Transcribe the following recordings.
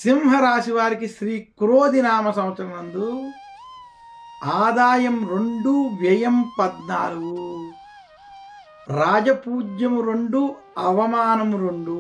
సింహరాశి వారికి శ్రీ క్రోధి నామ సంవత్సరం నందు ఆదాయం రెండు వ్యయం పద్నాలుగు రాజపూజ్యము రెండు అవమానము రెండు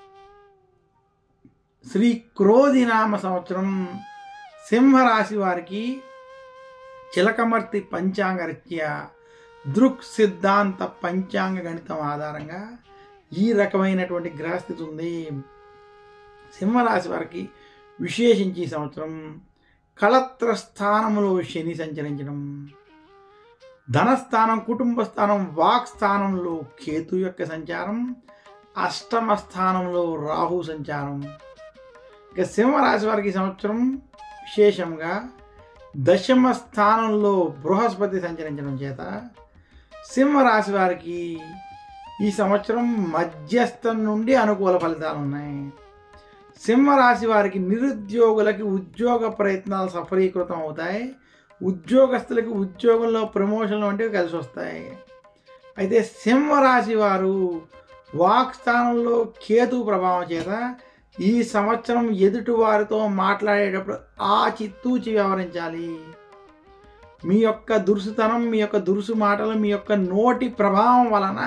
శ్రీ క్రోధి నామ సంవత్సరం సింహరాశి వారికి చిలకమర్తి పంచాంగ రీత్యా దృక్ సిద్ధాంత పంచాంగ గణితం ఆధారంగా ఈ రకమైనటువంటి గ్రహస్థితి ఉంది సింహరాశి వారికి విశేషించి ఈ సంవత్సరం కళత్ర స్థానములో శని సంచరించడం ధనస్థానం కుటుంబ స్థానం వాక్ స్థానంలో కేతు యొక్క సంచారం అష్టమ స్థానంలో రాహు సంచారం ఇక సింహరాశి వారికి ఈ సంవత్సరం విశేషంగా దశమ స్థానంలో బృహస్పతి సంచరించడం చేత సింహరాశి వారికి ఈ సంవత్సరం మధ్యస్థం నుండి అనుకూల ఫలితాలు ఉన్నాయి సింహరాశి వారికి నిరుద్యోగులకి ఉద్యోగ ప్రయత్నాలు సఫలీకృతం అవుతాయి ఉద్యోగస్తులకి ఉద్యోగంలో ప్రమోషన్లు వంటివి కలిసి వస్తాయి అయితే సింహరాశి వారు వాక్ స్థానంలో కేతు ప్రభావం చేత ఈ సంవత్సరం ఎదుటి వారితో మాట్లాడేటప్పుడు ఆచితూచి వ్యవహరించాలి మీ యొక్క దురుసుతనం మీ యొక్క దురుసు మాటలు మీ యొక్క నోటి ప్రభావం వలన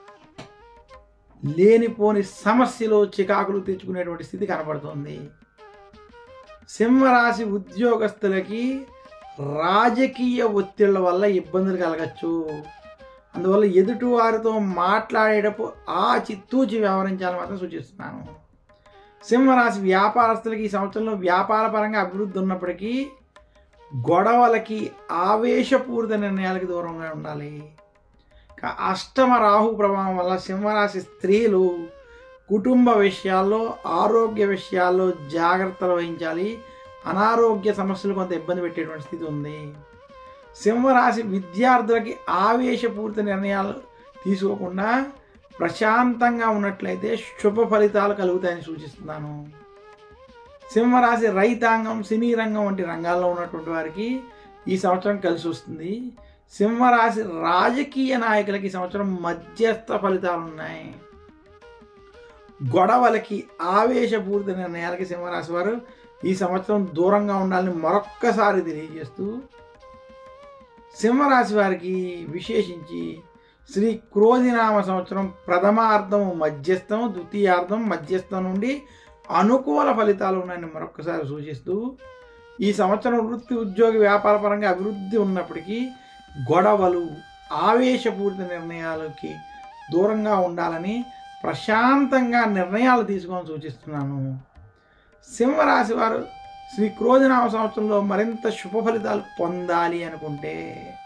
లేనిపోని సమస్యలు చికాకులు తెచ్చుకునేటువంటి స్థితి కనబడుతుంది సింహరాశి ఉద్యోగస్తులకి రాజకీయ ఒత్తిళ్ల వల్ల ఇబ్బందులు కలగచ్చు అందువల్ల ఎదుటి వారితో మాట్లాడేటప్పుడు ఆ చిత్తూచి వ్యవహరించాలని మాత్రం సూచిస్తున్నాను సింహరాశి వ్యాపారస్తులకి ఈ సంవత్సరంలో వ్యాపార పరంగా అభివృద్ధి ఉన్నప్పటికీ గొడవలకి ఆవేశపూరిత నిర్ణయాలకి దూరంగా ఉండాలి ఇక అష్టమ రాహు ప్రభావం వల్ల సింహరాశి స్త్రీలు కుటుంబ విషయాల్లో ఆరోగ్య విషయాల్లో జాగ్రత్తలు వహించాలి అనారోగ్య సమస్యలు కొంత ఇబ్బంది పెట్టేటువంటి స్థితి ఉంది సింహరాశి విద్యార్థులకి ఆవేశపూరిత నిర్ణయాలు తీసుకోకుండా ప్రశాంతంగా ఉన్నట్లయితే శుభ ఫలితాలు కలుగుతాయని సూచిస్తున్నాను సింహరాశి రైతాంగం సినీ రంగం వంటి రంగాల్లో ఉన్నటువంటి వారికి ఈ సంవత్సరం కలిసి వస్తుంది సింహరాశి రాజకీయ నాయకులకి ఈ సంవత్సరం మధ్యస్థ ఫలితాలు ఉన్నాయి గొడవలకి ఆవేశపూరిత నిర్ణయాలకి సింహరాశి వారు ఈ సంవత్సరం దూరంగా ఉండాలని మరొక్కసారి తెలియజేస్తూ సింహరాశి వారికి విశేషించి శ్రీ క్రోధినామ సంవత్సరం ప్రథమార్థం మధ్యస్థం ద్వితీయార్థం మధ్యస్థం నుండి అనుకూల ఫలితాలు ఉన్నాయని మరొకసారి సూచిస్తూ ఈ సంవత్సరం వృత్తి ఉద్యోగ వ్యాపార పరంగా అభివృద్ధి ఉన్నప్పటికీ గొడవలు ఆవేశపూరిత నిర్ణయాలకి దూరంగా ఉండాలని ప్రశాంతంగా నిర్ణయాలు తీసుకొని సూచిస్తున్నాను సింహరాశి వారు శ్రీ క్రోధనామ సంవత్సరంలో మరింత శుభ ఫలితాలు పొందాలి అనుకుంటే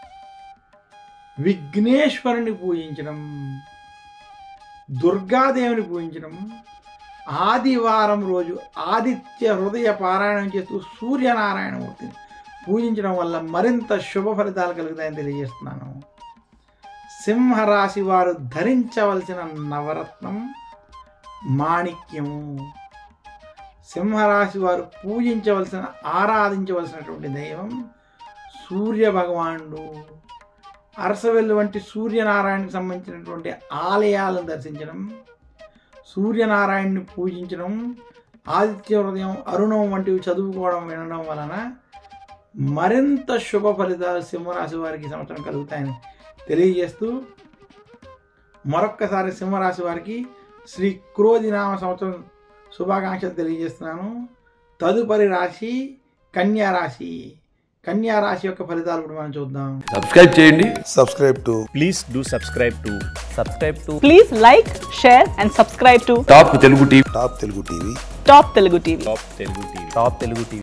విఘ్నేశ్వరుని పూజించడం దుర్గాదేవిని పూజించడం ఆదివారం రోజు ఆదిత్య హృదయ పారాయణం చేస్తూ సూర్యనారాయణమూర్తిని పూజించడం వల్ల మరింత శుభ ఫలితాలు కలుగుతాయని తెలియజేస్తున్నాను సింహరాశి వారు ధరించవలసిన నవరత్నం మాణిక్యము సింహరాశి వారు పూజించవలసిన ఆరాధించవలసినటువంటి దైవం సూర్య భగవానుడు అరసవెల్లు వంటి సూర్యనారాయణకి సంబంధించినటువంటి ఆలయాలను దర్శించడం సూర్యనారాయణని పూజించడం ఆదిత్య హృదయం అరుణం వంటివి చదువుకోవడం వినడం వలన మరింత శుభ ఫలితాలు సింహరాశి వారికి ఈ సంవత్సరం కలుగుతాయని తెలియజేస్తూ మరొక్కసారి సింహరాశి వారికి శ్రీ క్రోధి నామ సంవత్సరం శుభాకాంక్షలు తెలియజేస్తున్నాను తదుపరి రాశి కన్యా రాశి కన్యా రాశి యొక్క ఫలితాలు కూడా మనం చూద్దాం సబ్స్క్రైబ్ చేయండి subscribe to please do subscribe to subscribe to Please like, share, and subscribe to top Telugu TV Top Telugu TV. Top Telugu TV. top telugu tv top telugu tv